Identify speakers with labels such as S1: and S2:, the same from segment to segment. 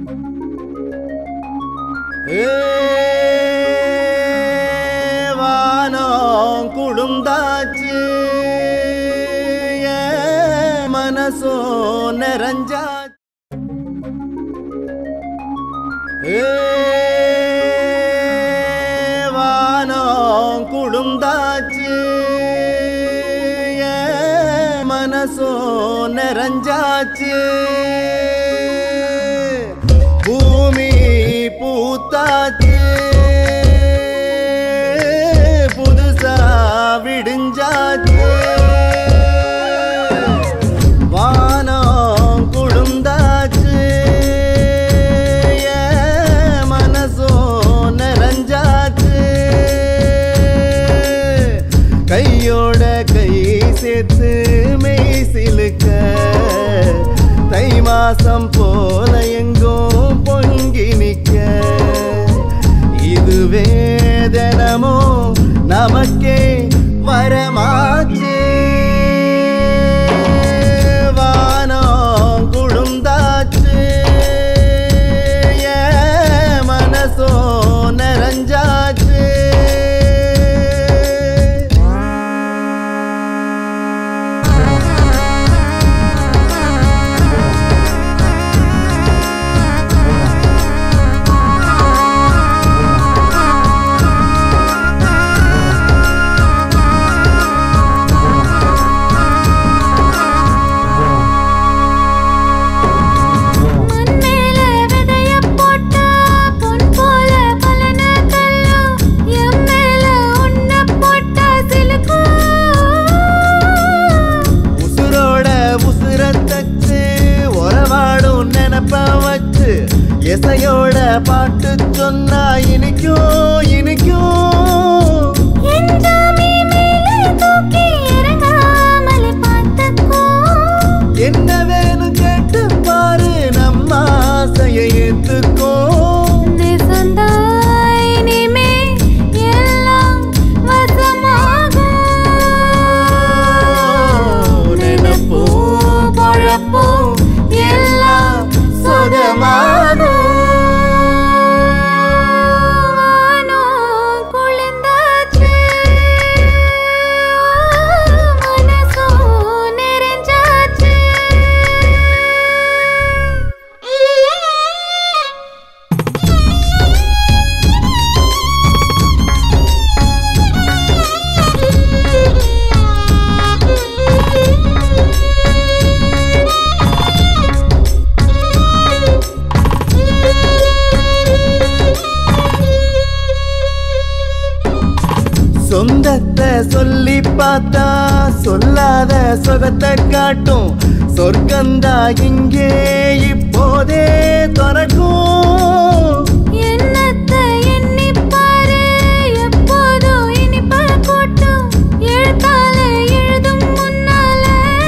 S1: வானம் குளுந்தாச்சு என் மனசோ நிறைஞ்சாச்சு வானம் குளுந்தாச்சு என் மனசோ நிறைஞ்சாச்சு பூமி பூத்தாச்சு புதுசா விடிஞ்சாச்சு வானம் குளுந்தாச்சு என் மனசும் நிறைஞ்சாச்சு கையோட கை சேர்த்து மெய் சிலுக்க தை மாசம் போல எங்கும் பொங்கி நிக்க இது வேதனமோ நமக்கே வரமாச்சு வானம் குளுந்தாச்சு என் மனசோ நிறைஞ்சாச்சு
S2: மண் மேல விதைய போட்டா பொன் போல பலன தள்ளும் எம் மேல உன்ன போட்டா சிலுக்கும்
S1: உசுரோட உசுர தச்சு உறவாடும் நினப்ப வச்சு இசையோட பாட்டு சொன்னா இனிக்கும் இனிக்கும்
S2: என் ஜாமி மேலே தூக்கி இறங்காமலே பார்த்துக்கோ
S1: என்ன வேணும் கேட்டு பாரு நம்ம ஆசையை ஏத்துக்கோ
S2: நிசந்தாய் இனிமே எல்லாம் வசமாகும் நினைப்போம் பொழப்போம் எல்லாம் சுகமாகும் வானம் குளிர்ந்தாச்சு மனசும் நிறைஞ்சாச்சு
S1: சொந்தத்தை சொல்லி பார்த்தா சொல்லாத சுகத்தை காட்டும் சொர்க்கந்தா இங்கே இப்போதே துறக்கும்
S2: என்னத்தை எண்ணிப் பாரு, எப்போதும் இனிப்ப கூட்டும். எழுத்தால எழுதும் முன்னால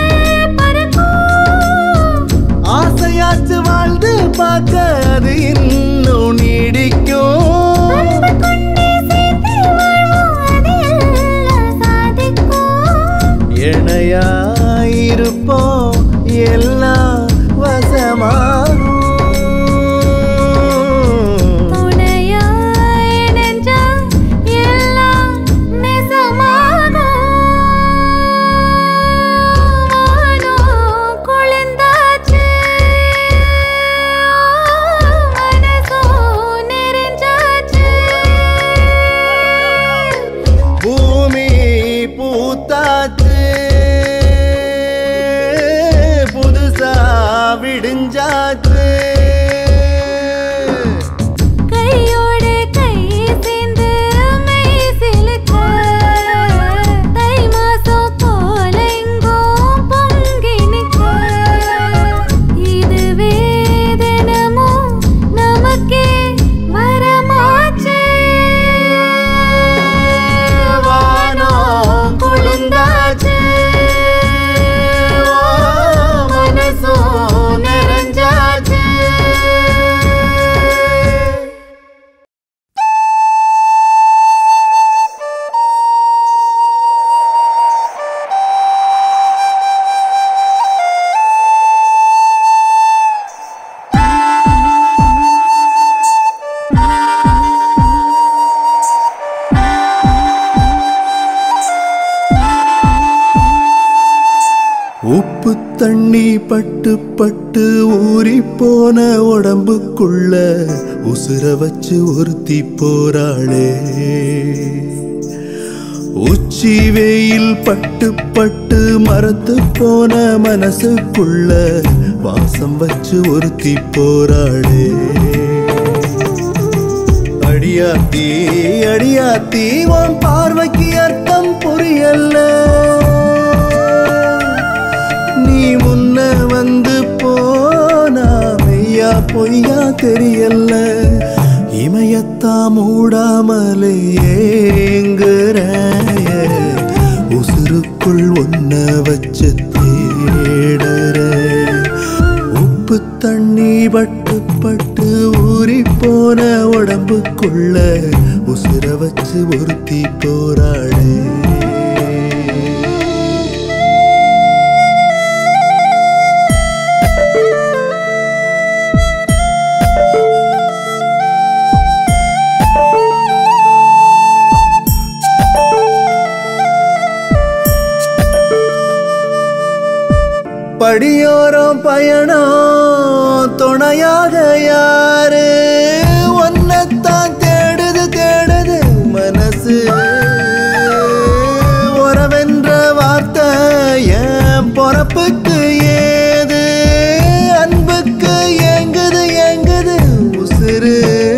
S2: பறக்கும்.
S1: ஆசையாச்சு வாழ்ந்து பார்க்க அது இன்னும் நீடிக்கும்
S2: அன்பு கொண்டே சேர்த்து வாழ்வோம், அது எல்லாம் சாதிக்கும்.
S1: இணையாயிருப்போம் எல்லாம் வசமாகும்
S2: துணையாய் இணைஞ்சா எல்லாம் நெசமாகும். வானம் குளிர்ந்தாச்சு, மனசும் நிறைஞ்சாச்சு.
S1: பூமி பூத்தாச்சு புதுசா விடிஞ்சாச்சு
S2: கையோடு கை சேர்ந்து மெய் சிலுக்க, தை மாசம் போல எங்கும் பொங்கி நிற்க. இது வேதனமோ நமக்கே வரமாச்சே.
S1: வானம் குளிர்ந்தாச்சு மனசும் நிறைஞ்சாச்சு தண்ணி பட்டு பட்டு ஊறி போன உடம்புக்குள்ள உசுர வச்சு ஒருத்தி போறாளே உச்சி வெயில் பட்டு பட்டு மரத்து போன மனசுக்குள்ள வாசம் வச்சு ஒருத்தி போராளே அடியாத்தி அடியாத்தி உன் பார்வைக்கு அர்த்தம் புரியல நீ முன்ன வந்து போனா மெய்யா பொய்யா தெரியல இமயத்தா மூடாமலே ஏங்குற உசுருக்குள் ஒன்ன வச்சு தேடுற உப்பு தண்ணி பட்டு பட்டு ஊறி போன உடம்புக்குள்ள உசுர வச்சு ஒருத்தி போராடே படியோரம் பயணம் துணையாக யாரு ஒன்னத்தான் தேடுது தேடுது மனசு உறவென்ற வார்த்தை என் பொறப்புக்கு ஏது அன்புக்கு ஏங்குது ஏங்குது உசுறு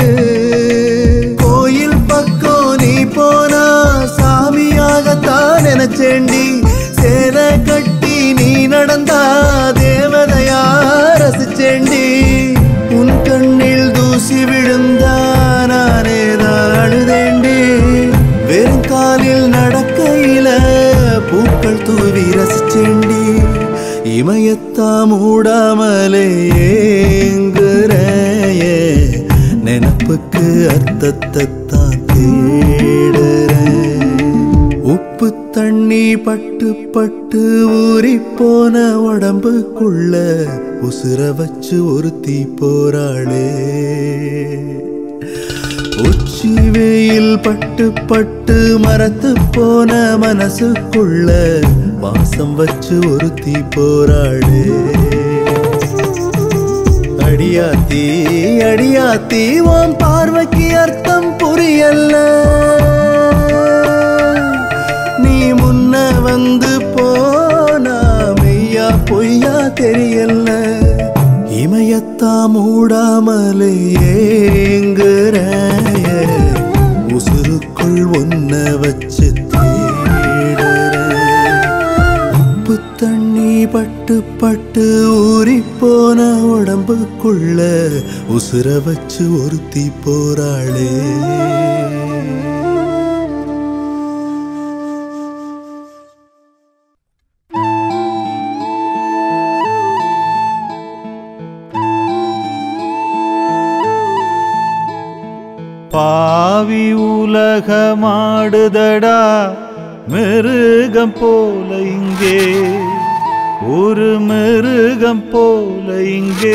S1: கோயில் பக்கம் நீ போனா சாமியாகத்தான் நினைச்சேண்டி சேலை கட்டி நீ நடந்தா தேவதையா ரசிச்சேண்டி உன் கண்ணில் தூசி விழுந்தா நானே தான் அழுதேண்டி வெறும் காலில் நடக்கையில பூக்கள் தூவி ரசிச்சேண்டி இமயத்தா மூடாமலே ஏங்குற நினப்புக்கு அர்த்தத்தை தான் தேடுறேன் உப்பு தண்ணி பட்டு பட்டு ஊறி போன உடம்புக்குள்ள உசுர வச்சு ஒருத்தி போராளே உச்சி வெயில் பட்டு பட்டு மரத்து போன மனசுக்குள்ள வாசம் வச்சு ஒருத்தி போராளே அடியாத்தி அடியாத்தி உன் பார்வைக்கு அர்த்தம் புரியல நீ முன்ன வந்து போனா மெய்யா பொய்யா தெரியல இமயத்தா மூடாமலே ஏங்குற உசுருக்குள் ஒன்ன வச்சு தேடுற உப்பு தண்ணி பட்டு பட்டு ஊறி போன உடம்புக்குள்ள உசுர வச்சு ஒருத்தி போராளே
S3: பாவி உலகமாடுதடா மிருகம் போல இங்கே ஒரு மிருகம் போல இங்கே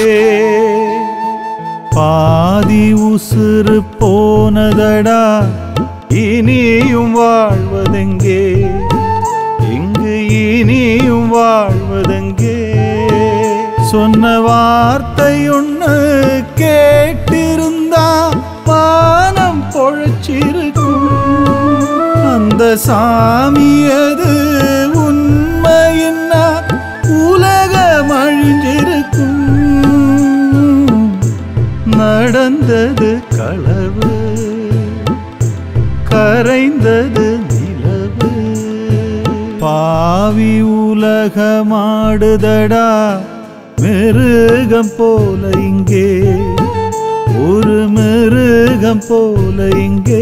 S3: பாதி உசுறு போனதடா இனியும் வாழ்வதெங்கே இங்கு இனியும் வாழ்வதெங்கே சொன்ன வார்த்தை ஒண்ணு கேட்டிருந்தா பானம் பொழைச்சிருக்கும் அந்த சாமி அது உண்மையின்னா உலகம் அழிஞ்சிருக்கும் நடந்தது களவு கரைந்தது நிலவு பாவி உலகமாடுதடா மிருகம் போல இங்கே ஒரு மிருகம் போல இங்கே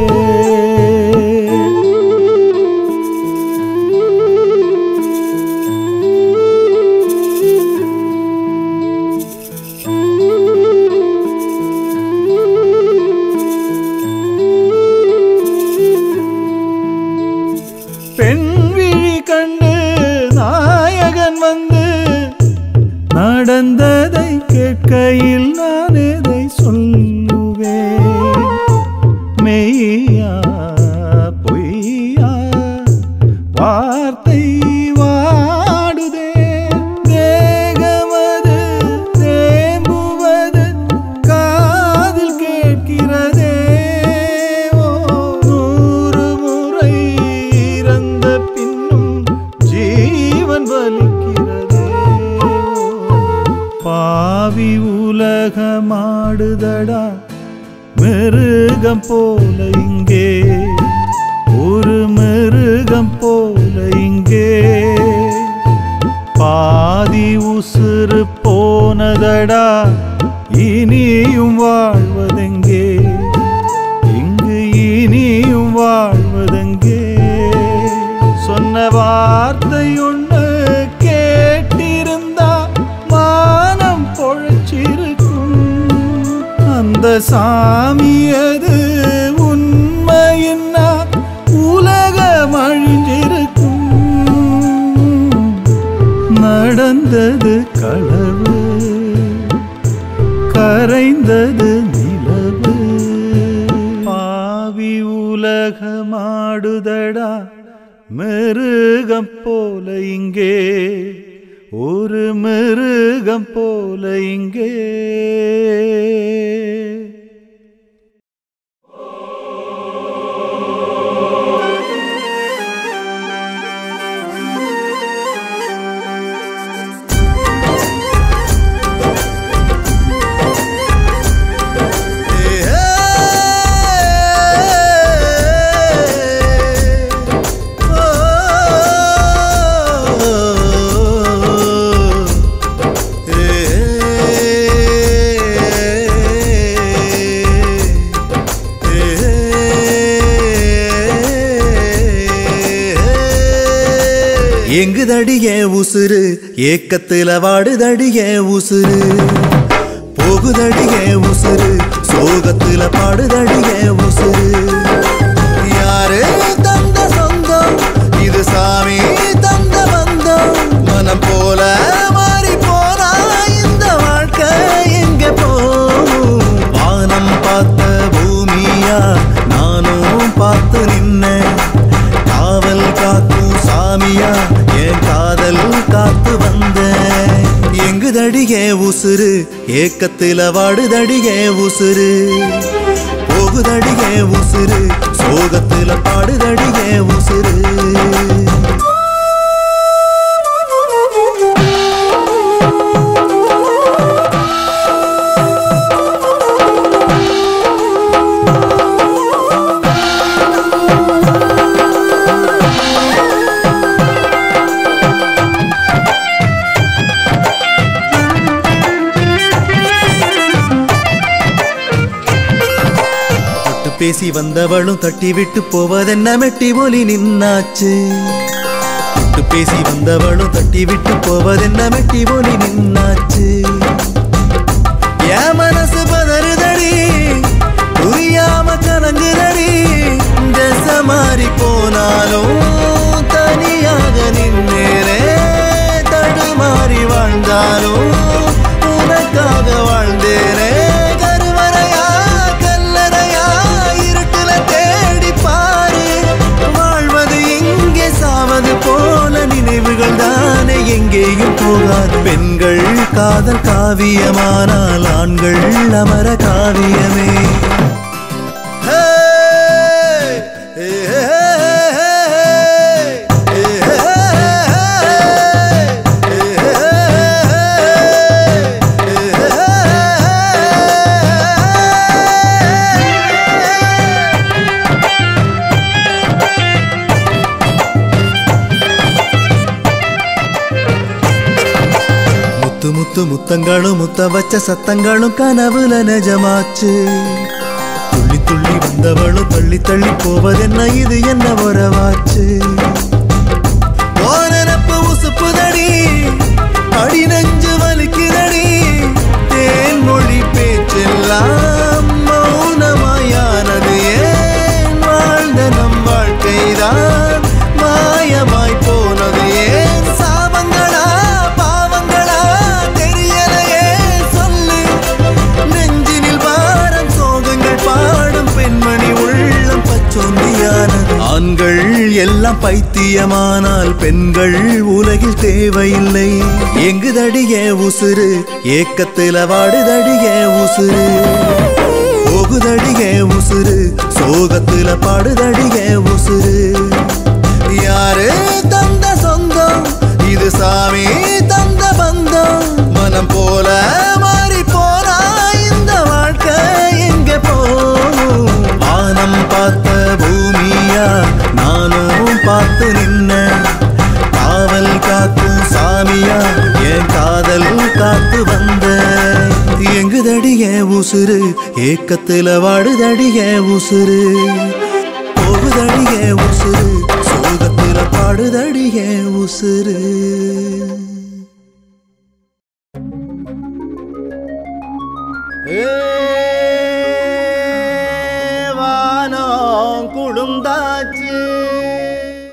S3: பெண் விழி கண்டு நாயகன் வந்து நடந்ததை கேட்கையில் நான் எதை சொல்லுவேன் மெய்யா பொய்யா வார்த்தை வாடுதே உலகமாடுதடா மிருகம் போல இங்கே ஒரு மிருகம் போல இங்கே பாதி உசுறு போனதடா இனியும் வாழ்வதெங்கே இங்கு இனியும் வாழ்வதெங்கே சொன்ன வார்த்தை ஒண்ணு கேட்டிருந்தா மானம் பொழைச்சிருக்கும் அந்த சாமி அது உண்மையின்னா உலகம் அழிஞ்சிருக்கும் நடந்தது களவு கரைந்தது நிலவு பாவி உலகமாடுதடா மிருகம் போல இங்கே ஒரு மிருகம் போல இங்கே
S1: எங்குதடிய உசுறு ஏக்கத்துல வாடுதடிய உசுறு போகுதடிய உசுறு சோகத்துல பாடுதடிய உசுறு யாரு தந்த சொந்தம் இது சாமி தந்த பந்தம் மனம் போல மாறி போனா இந்த வாழ்க்கை எங்க போகும் வானம் பார்த்த பூமியா நானும் பார்த்து நின்னேன் காவல் காக்கும் சாமியா என் காதல் காத்து வந்தேன் எங்குதடிய உசுறு ஏக்கத்துல வாடுதடிய உசுறு போகுதடிய உசுறு சோகத்துல பாடுதடிய உசுறு தொட்டு பேசி வந்தவளும் தட்டி விட்டு போவதென்ன மெட்டி ஒலி நின்னாச்சு தொட்டு பேசி வந்தவளும் தட்டி விட்டு போவதென்ன மெட்டி ஒலி நின்னாச்சு என் மனசு பதறுதடி புரியாம கலங்குதடி தச மாறி போனாலும் தனியாக நின்னேனே தடுமாறி வாழ்ந்தாலும் உனக்காக வாழ்ந்தேனே கருவறையா கல்லறையா இருட்டுல தேடி பாரு வாழ்வது இங்கே சாவது போல நினைவுகள் தானே எங்கேயும் போகாது பெண்கள் காதல் காவியமானால் ஆண்கள் அமர காவியமே முத்து முத்து முத்தங்களும் முத்த வச்ச சத்தங்களும் கனவுல நிஜமாச்சு துள்ளி துள்ளி வந்தவளும் தள்ளி தள்ளி போவதென்ன இது என்ன உறவாச்சு ஓனரப்பு உசுப்புதடி அடி நெஞ்சு வலிக்குதடி தேன் மொழி பேச்செல்லாம் மௌனமாயானது ஏன் வாழ்ந்த நம் வாழ்க்கைதான் மாயமாய் போனது ஏன் சாபங்களா பாவங்களா தெரியலையே சொல்லு நெஞ்சினில் பாரம் சோகங்கள் பாடும் பெண்மணி உள்ளம் பச்சொந்தியானது ஆண்கள் எல்லாம் பைத்தியமானால் பெண்கள் உலகில் தேவையில்லை எங்குதடிய உசுறு ஏக்கத்துல வாடுதடிய உசுறு போகுதடிய உசுறு சோகத்துல பாடுதடிய உசுறு யாரு தந்த சொந்தம் இது சாமி தந்த பந்தம் மனம் போல மாறி போனா என் உசுரு ஏக்கத்துல வாடுதடி என் உசுரு போகுதடி என் உசுரு சோகத்துல பாடுதடி என் உசுரு வானம் குடுந்தாச்சு